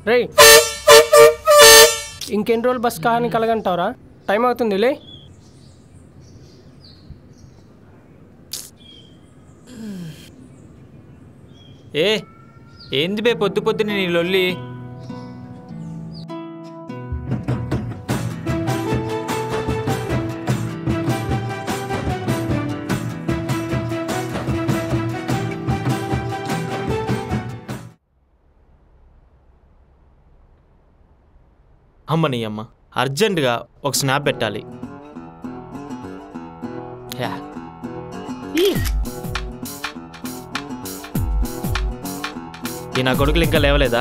రేయ్ ఇంకెన్ని రోజులు బస్ కాని కలగంటావురా టైం అవుతుంది లే ఏ ఏంది బే పొద్దు పొద్దున నీ లొల్లి అమ్మ నీ అమ్మ అర్జెంటుగా ఒక స్నాప్ పెట్టాలి యా. ఈ నా కొడుకులు ఇంకా లేవలేదా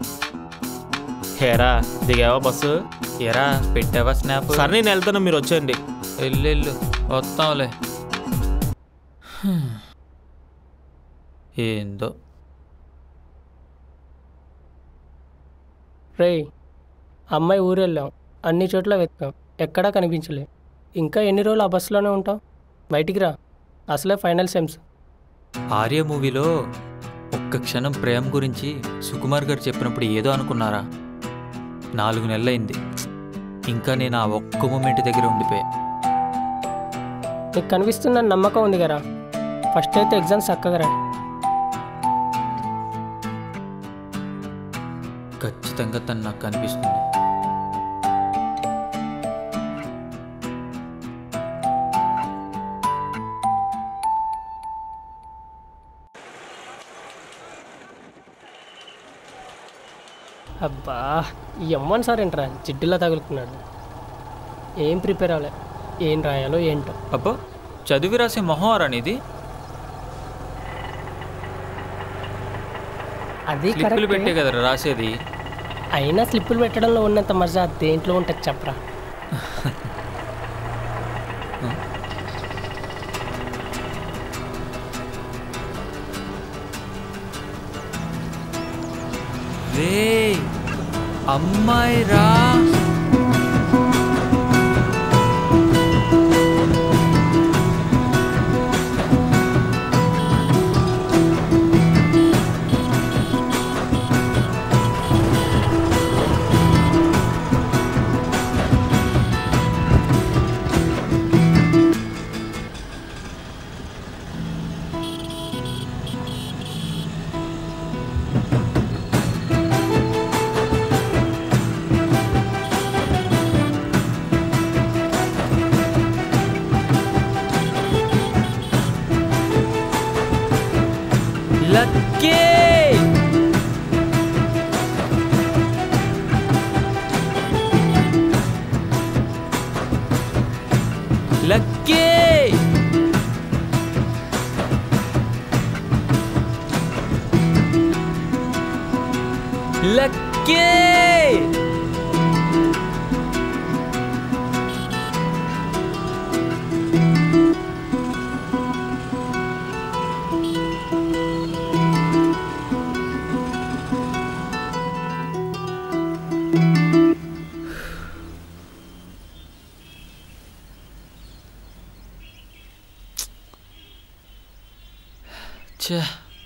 హేరా దిగావా బస్సు ఎరా పెట్టావా స్నాప్ సరే నేను వెళ్తాను మీరు వచ్చేయండి వెళ్ళు వస్తాంలే హ్మ్. ఏందో రేయ్ అమ్మాయి ఊరు వెళ్ళాం అన్ని చోట్ల వెతికాం ఎక్కడా కనిపించలే ఇంకా ఎన్ని రోజులు ఆ బస్సులోనే ఉంటావు బయటికి రా అసలే ఫైనల్ సెమ్స్ ఆర్య మూవీలో ఒక్క క్షణం ప్రేమ గురించి సుకుమార్ గారు చెప్పినప్పుడు ఏదో అనుకున్నారా నాలుగు నెలలైంది ఇంకా నేను ఆ ఒక్క మూమెంట్ దగ్గర ఉండిపోయా నీకు కనిపిస్తుందని నమ్మకం ఉంది కదా ఫస్ట్ అయితే ఎగ్జామ్స్ చక్కగా రా ఖచ్చితంగా తను నాకు కనిపిస్తుంది అబ్బా ఈ అమ్మని సార్ ఏంట్రా జిడ్డులా తగులుకున్నాడు ఏం ప్రిపేర్ అవ్వలే ఏం రాయాలో ఏంటో అబ్బా చదివి రాసే మొహం అనేది అది క్లిప్పులు పెట్టే కరెక్ట్ కదరా రాసేది అయినా స్లిప్పులు పెట్టడంలో ఉన్నంత మజా దేంట్లో ఉంటుంది చెప్పరా రే అమ్మాయి రా లక్కీ లక్కీ లక్కీ ఛే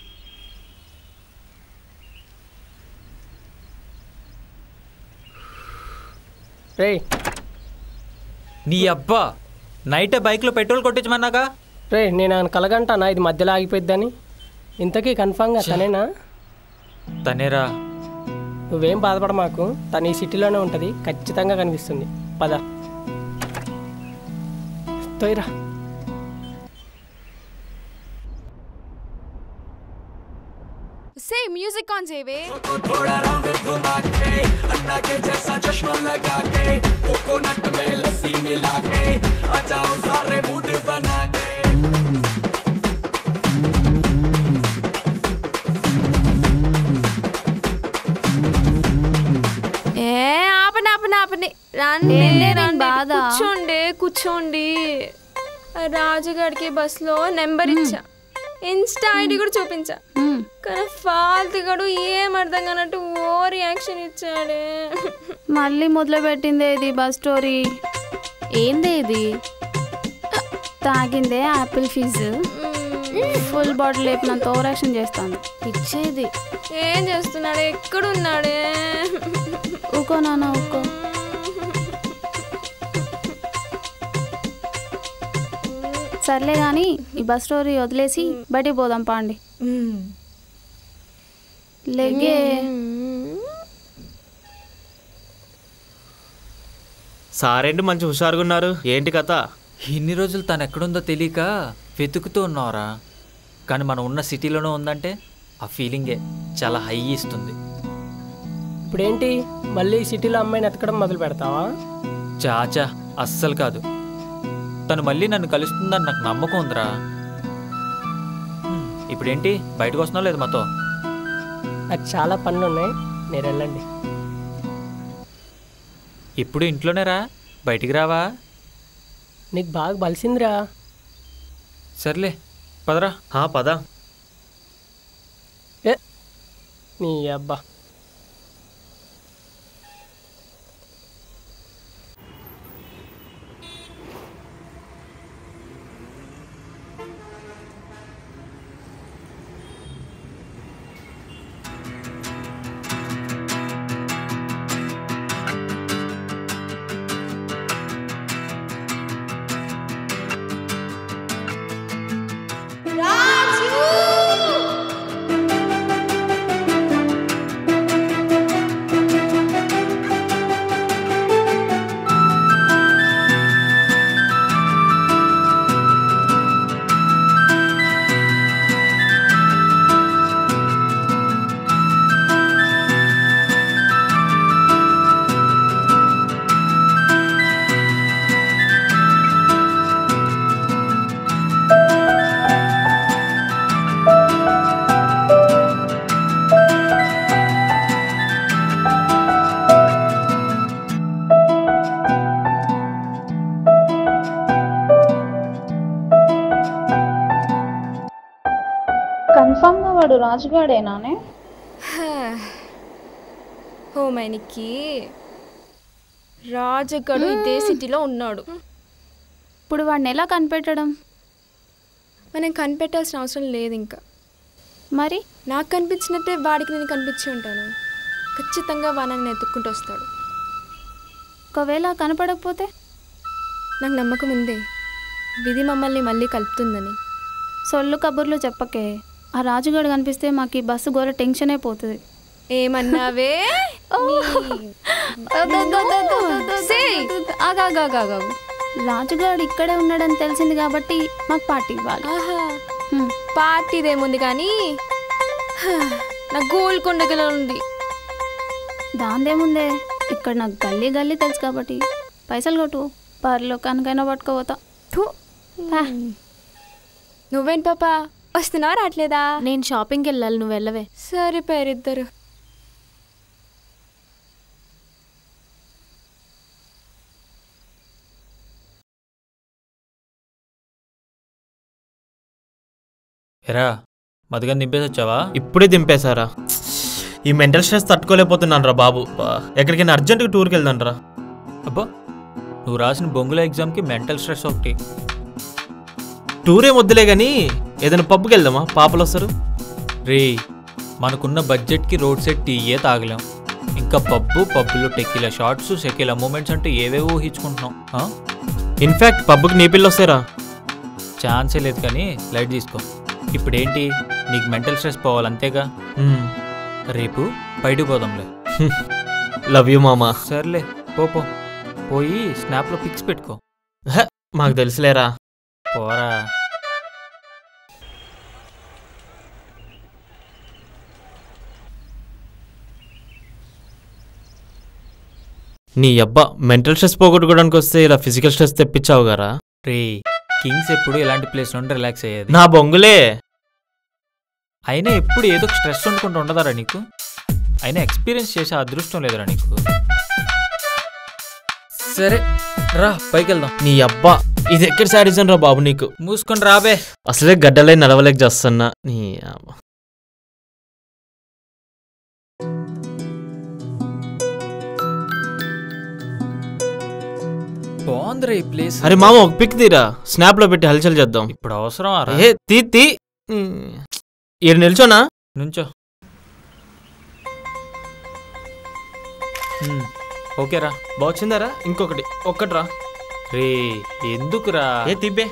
రేయ్ నీ అబ్బా నైట్ బైక్లో పెట్రోల్ కొట్టించమన్నాగా రే నేను ఆయన కలగంటానా ఇది మధ్యలో ఆగిపోయిద్దని ఇంతకీ కన్ఫామ్గా తనేనా తనేరా నువ్వేం బాధపడ మాకు తను ఈ సిటీలోనే ఉంటుంది ఖచ్చితంగా కనిపిస్తుంది పద తోయిరా సే మ్యూజిక్ ఆన్ చేయవే ఏ ఆపని ఆపని ఆపని రండి ఏంటి నీకు రండి బాధ? కూర్చోండి కూర్చోండి రాజుగాడికి బస్సులో నెంబర్ ఇచ్చా ఇన్స్టా ఐడి కూడా చూపించా మ్మ్. కానీ ఫాల్తుగాడు ఏం అర్థం కానట్టు ఓ రియాక్షన్ ఇచ్చాడే మళ్ళీ మొదలుపెట్టిందే ఇది బస్ స్టోరీ ఏందే ఇది తాగిందే యాపిల్ ఫీజు ఫుల్ బాటిల్ లేపినంత ఓవరాక్షన్ చేస్తాను ఇచ్చేది ఏం చేస్తున్నాడే ఎక్కడున్నాడే ఊకో నాన్న ఊకో సర్లే కానీ ఈ బస్ స్టోరీ వదిలేసి బయటికి పోదాం పాండి లెగ్గే సారేంటి మంచి హుషారుగా ఉన్నారు ఏంటి కథ ఇన్ని రోజులు తను ఎక్కడుందో తెలియక వెతుకుతూ ఉన్నావురా కానీ మనం ఉన్న సిటీలోనే ఉందంటే ఆ ఫీలింగే చాలా హై ఇస్తుంది ఇప్పుడేంటి మళ్ళీ సిటీలో అమ్మాయిని ఎతకడం మొదలు పెడతావా చాచా అస్సలు కాదు తను మళ్ళీ నన్ను కలుస్తుందని నాకు నమ్మకం ఉందిరా హ్మ్, ఇప్పుడేంటి బయటకు వస్తున్నావు లేదు మాతో నాకు చాలా పనులు ఉన్నాయి మీరు వెళ్ళండి ఇప్పుడు ఇంట్లోనే రా బయటికి రావా నీకు బాగా బలిసిందిరా సర్లే పదరా హా పద ఏ నీ అబ్బా కన్ఫామ్గా వాడు రాజుగాడేనానే ఓ మైనికి రాజగడు ఇదే సిటీలో ఉన్నాడు ఇప్పుడు వాడిని ఎలా కనిపెట్టడం మనం కనిపెట్టాల్సిన అవసరం లేదు ఇంకా మరి నాకు కనిపించినట్టే వాడికి నేను కనిపించి ఉంటాను ఖచ్చితంగా వాడు నన్ను ఎత్తుక్కుంటూ వస్తాడు ఒకవేళ కనపడకపోతే నాకు నమ్మకం ఉంది విధి మమ్మల్ని మళ్ళీ కలుపుతుందని సొల్లు కబుర్లు చెప్పకే ఆ రాజుగాడు కనిపిస్తే మాకు ఈ బస్సు గోల టెన్షన్ అయిపోతుంది ఏమన్నావే రాజుగాడు ఇక్కడే ఉన్నాడని తెలిసింది కాబట్టి మాకు పార్టీ ఇవ్వాలి ఆహా హ్మ్. పార్టీదేముంది కానీ హా, నా గోల్కొండగల ఉంది దాందేముందే ఇక్కడ నాకు గల్లీ గల్లీ తెలుసు కాబట్టి పైసలు కొట్టు పర్లో కనుకైనా పట్టుకోపోతా థు. నువ్వేంటి పాపా వస్తున్నావా రావట్లేదా నేను షాపింగ్కి వెళ్ళాలి నువ్వు వెళ్ళవే సరే పేరిద్దరు ఎరా మధుగని దింపేసి వచ్చావా ఇప్పుడే దింపేశారా ఈ మెంటల్ స్ట్రెస్ తట్టుకోలేకపోతున్నాను రా బాబు బా, ఎక్కడికైనా అర్జెంటుగా టూర్కి వెళ్దాం రా అబ్బా నువ్వు రాసిన బొంగుల ఎగ్జామ్కి మెంటల్ స్ట్రెస్ ఒకటి టూర్ ఏం వద్దులే కానీ ఏదైనా పబ్కి వెళ్దామా పాపలు వస్తారు రే మనకున్న బడ్జెట్కి రోడ్ సైడ్ టీయే తాగలేం ఇంకా పబ్బు పబ్బులో టెక్కిల షార్ట్స్ షెకిల మూమెంట్స్ అంటే ఏవేవో ఊహించుకుంటున్నాం ఆ? ఇన్ఫ్యాక్ట్ పబ్కి నీ పిల్లలు వస్తారా ఛాన్సే లేదు కానీ లైట్ తీసుకో ఇప్పుడేంటి నీకు మెంటల్ స్ట్రెస్ పోవాలి అంతేగా రేపు బయటకు పోదాంలే లవ్ యూ మామా సర్లే పో పో పోయి స్నాప్లో పిక్స్ పెట్టుకో మాకు తెలుసులేరా పోరా నీ అబ్బా మెంటల్ స్ట్రెస్ పోగొట్టుకోవడానికి వస్తే ఇలా ఫిజికల్ స్ట్రెస్ తెప్పించావు గారా రే కింగ్స్ ఎప్పుడు ఇలాంటి ప్లేస్ నుండి రిలాక్స్ అయ్యేది నా బొంగులే అయినా ఎప్పుడు ఏదో ఒక స్ట్రెస్ ఉండకుండా ఉండదారా నీకు అయినా ఎక్స్పీరియన్స్ చేసే అదృష్టం లేదురా నీకు సరే రా పైకి వెళ్దాం నీ అబ్బా ఇది ఎక్కడ సాడిజన్ రా బాబు నీకు మూసుకొని రాబే అసలే గడ్డలై నడవలేక చేస్తున్నా నీ అబ్బా. బాగుందిరా ఈ ప్లేస్ అరే మామ ఒక పిక్ తీరా స్నాప్ లో పెట్టి హల్చల్ చేద్దాం ఇప్పుడు అవసరం ఏ తీ తీ ఈడ నిల్చోనా నుంచో ఉమ్, ఓకేరా బాగుందారా ఇంకొకటి ఒక్కట్రా రే ఎందుకురా ఏ తిబ్బే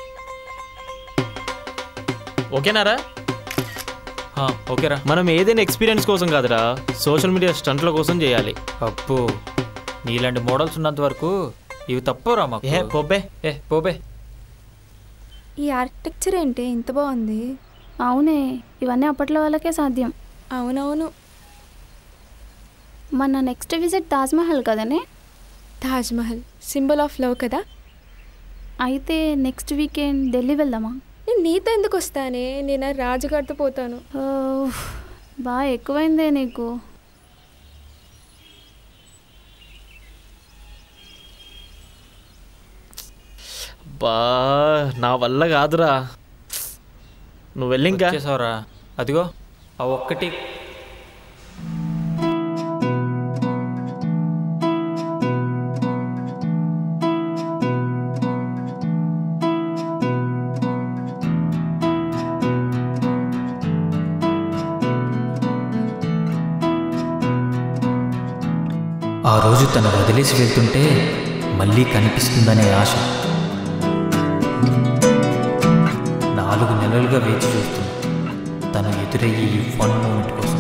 ఓకేనారా ఆ, ఓకేరా మనం ఏదైనా ఎక్స్పీరియన్స్ కోసం కాదురా సోషల్ మీడియా స్టంట్ల కోసం చేయాలి అప్పు నీలాంటి మోడల్స్ ఉన్నంత వరకు ఇవి తప్పరా మాకు ఏ పొబ్బే ఏ పోబే ఈ ఆర్కిటెక్చర్ ఏంటి ఇంత బాగుంది అవునే ఇవన్నీ అప్పట్లో వాళ్ళకే సాధ్యం అవునవును మన నెక్స్ట్ విజిట్ తాజ్మహల్ కదనే తాజ్మహల్ సింబల్ ఆఫ్ లవ్ కదా అయితే నెక్స్ట్ వీకెండ్ ఢిల్లీ వెళ్దామా నేను నీతో ఎందుకు వస్తానే నేను ఆ రాజుగారితో పోతాను ఓహ్, బాగా ఎక్కువైందే నీకు బా నా వల్ల కాదురా నువ్వు వెళ్ళి ఇంకా వచ్చేసావురా అదిగో ఆ ఒక్కటి ఆ రోజు తను వదిలేసి వెళ్తుంటే మళ్ళీ కనిపిస్తుందనే ఆశ నాలుగు నెలలుగా వేచి చూస్తున్నా తను ఎదురయ్యే ఈ ఫన్ మూమెంట్ కోసం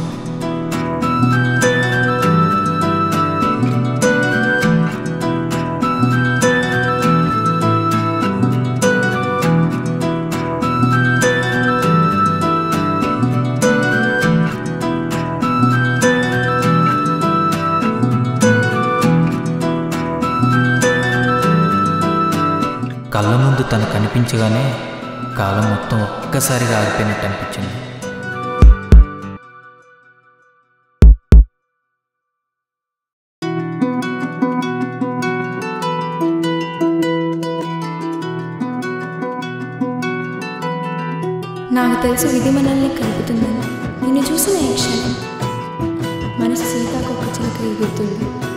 కళ్ళ ముందు తను కనిపించగానే కాలం మొత్తం ఒక్కసారిగా ఆగిపోయినట్టు అనిపించింది నాకు తెలుసు విధి మనల్ని కలుపుతుందని నిన్ను చూసిన ఈ క్షణం మనసు సీతాకొక చిలక ఎగురుతుంది